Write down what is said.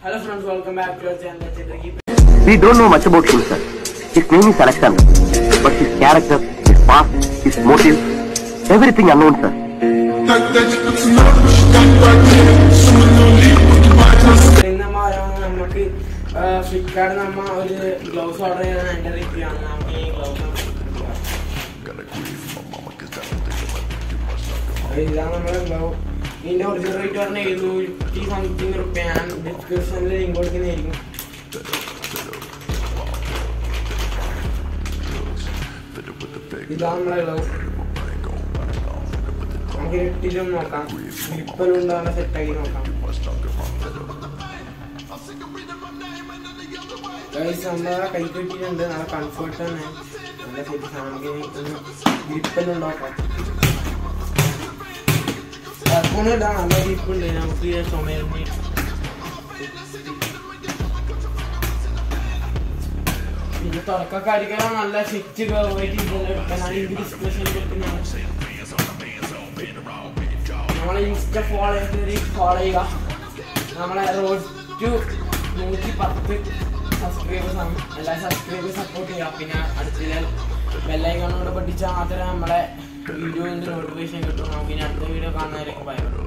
Hello friends, welcome back to our channel. Chitra We don't know much about him, sir. His name is Alexander, but his character, his past, his motive, everything unknown, sir. ഇന്ന് നമ്മ പറയുന്നത് നമുക്ക് ഫ്ലിപ്കാർട്ട് നമ്മ ഒരു gloves order ചെയ്തത് എൻ്റെ review ആണ് നമുക്ക് ഈ ഗ്ലൗസ് ഇതാണ് നമ്മുടെ ഗ്ലൗ ഇതിന്റെ ഒറിജിനൽ റേറ്റ് പറഞ്ഞ എഴുന്നൂറ്റി സംതിങ് റുപ്യ ഞാൻ ഡിസ്ക്രിപ്ഷനിൽ ലിങ്ക് കൊടുക്കുന്നതായിരിക്കും ഇതാണ് നമ്മുടെ ഗ്ലൗ നമുക്ക് ഇട്ടിട്ടും നോക്കാം ഗ്രിപ്പലുണ്ടാകുന്ന സെറ്റാക്കി നോക്കാം ഗൈസ് നമ്മളെ കൈ കിട്ടിയിട്ടുണ്ട് നല്ല കംഫർട്ട് തന്നെ നല്ല സെറ്റ് നമുക്ക് ഗ്രിപ്പെല്ലാം ഉണ്ടാക്കാം കുഴപ്പമൊന്നുമില്ല നല്ല ഗ്രിപ്പുണ്ട് നമുക്ക് ഈ ചുമരിന് പിന്നെ തുടക്കക്കാരിക്കാണ് നല്ല സെറ്റ് പോയിട്ട് എടുക്കാൻ ഡിസ്കഷൻ എടുക്കുന്നതാണ് നമ്മളെ ഇൻസ്റ്റ ഫോളോ ചെയ്ത് ഫോളോ ചെയ്യുക നമ്മളെ റോഡ് ടു നൂറ്റി പത്ത് സബ്സ്ക്രൈബേഴ്സ് ആണ് എല്ലാ സബ്സ്ക്രൈബേഴ്സ് സപ്പോർട്ട് ചെയ്യുക പിന്നെ അടുത്ത ബെല്ലൈക്കണോട് പഠിച്ചാൽ മാത്രമേ നമ്മളെ വീഡിയോൻ്റെ നോട്ടിഫിക്കേഷൻ കിട്ടും നമുക്ക് ഇനി അടുത്ത വീഡിയോ കാണുന്നവരേക്കും ഭയപ്പെടും